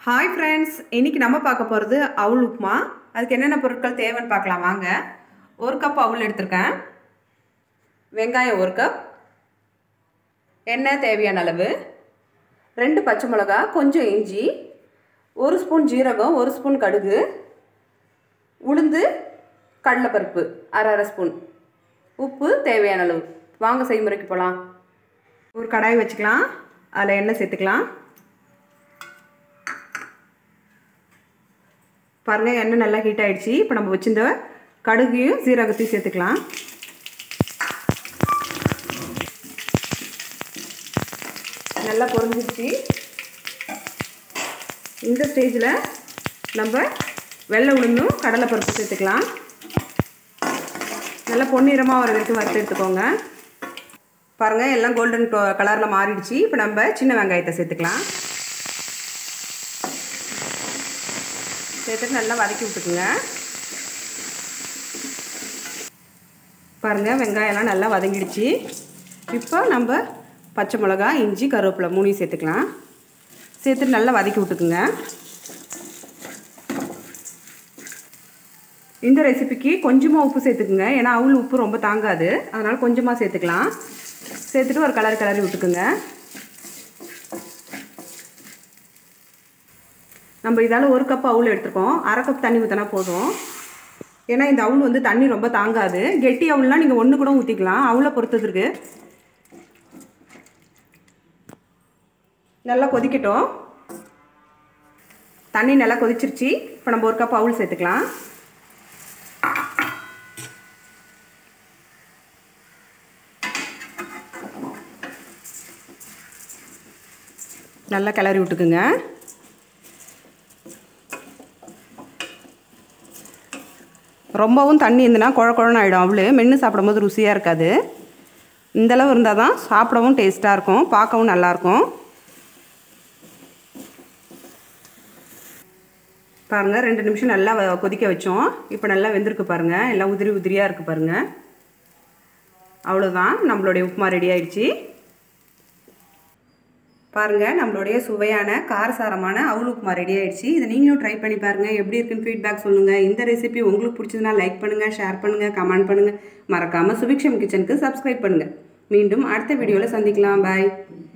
hi friends இன்னைக்கு நம்ம பார்க்க போகிறது அவுள் உப்புமா அதுக்கு என்னென்ன பொருட்கள் தேவைன்னு பார்க்கலாம் வாங்க ஒரு கப் அவுள் எடுத்திருக்கேன் வெங்காயம் ஒரு கப் எண்ணெய் தேவையான அளவு ரெண்டு பச்சை மிளகா கொஞ்சம் இஞ்சி ஒரு ஸ்பூன் ஜீரகம் ஒரு ஸ்பூன் கடுகு உளுந்து கடலைப்பருப்பு அரை அரை ஸ்பூன் உப்பு தேவையான அளவு வாங்க செய்முறைக்கு போகலாம் ஒரு கடாய் வச்சுக்கலாம் அதில் எண்ணெய் சேர்த்துக்கலாம் பாருங்கள் எண்ணெய் நல்லா ஹீட் ஆகிடுச்சு இப்போ நம்ம வச்சிருந்த கடுகையும் சீரகத்தையும் சேர்த்துக்கலாம் நல்லா பொரிஞ்சிடுச்சு இந்த ஸ்டேஜில் நம்ம வெள்ளை உளுந்தும் கடலைப்பருப்பு சேர்த்துக்கலாம் நல்லா பொன்னிறமாக வர வரைக்கும் வறுத்து எடுத்துக்கோங்க பாருங்கள் எல்லாம் கோல்டன் கலரில் மாறிடுச்சு இப்போ நம்ம சின்ன வெங்காயத்தை சேர்த்துக்கலாம் சேர்த்துட்டு நல்லா வதக்கி விட்டுக்குங்க பாருங்கள் வெங்காயம்லாம் நல்லா வதங்கிடுச்சு இப்போ நம்ம பச்சை மிளகா இஞ்சி கருவேப்பிலை மூணையும் சேர்த்துக்கலாம் சேர்த்துட்டு நல்லா வதக்கி விட்டுக்குங்க இந்த ரெசிபிக்கு கொஞ்சமாக உப்பு சேர்த்துக்குங்க ஏன்னா அவுள் உப்பு ரொம்ப தாங்காது அதனால் கொஞ்சமாக சேர்த்துக்கலாம் சேர்த்துட்டு ஒரு கலர் கலரி விட்டுக்குங்க நம்ம இதால் ஒரு கப் அவுள் எடுத்துருக்கோம் அரை கப் தண்ணி ஊற்றினா போதும் ஏன்னா இந்த அவுள் வந்து தண்ணி ரொம்ப தாங்காது கெட்டி அவுள்லாம் நீங்கள் ஒன்று கூட ஊற்றிக்கலாம் அவுளை பொறுத்ததுக்கு நல்லா கொதிக்கட்டும் தண்ணி நல்லா கொதிச்சிருச்சு இப்போ நம்ம ஒரு கப் அவுள் சேர்த்துக்கலாம் நல்லா கிளறி விட்டுக்குங்க ரொம்பவும் தண்ணி இருந்துன்னா குழ குழன்னு ஆகிடும் அவ்வளோ மென்று சாப்பிடும்போது ருசியாக இருக்காது இந்தளவு இருந்தால் தான் சாப்பிடவும் டேஸ்ட்டாக இருக்கும் பார்க்கவும் நல்லாயிருக்கும் பாருங்கள் ரெண்டு நிமிஷம் நல்லா கொதிக்க வச்சோம் இப்போ நல்லா வெந்திருக்கு பாருங்கள் எல்லாம் உதிரி உதிரியாக இருக்குது பாருங்கள் அவ்வளோதான் நம்மளுடைய உப்புமா ரெடி ஆயிடுச்சு பாருங்கள் நம்மளுடைய சுவையான காரசாரமான அவுள் உப்புமா ரெடி ஆயிடுச்சு இதை நீங்களும் ட்ரை பண்ணி பாருங்கள் எப்படி இருக்குன்னு ஃபீட்பேக் சொல்லுங்கள் இந்த ரெசிபி உங்களுக்கு பிடிச்சதுன்னா லைக் பண்ணுங்கள் ஷேர் பண்ணுங்கள் கமெண்ட் பண்ணுங்கள் மறக்காமல் சுபிக்ஷம் கிச்சனுக்கு சப்ஸ்கிரைப் பண்ணுங்கள் மீண்டும் அடுத்த வீடியோவில் சந்திக்கலாம் பாய்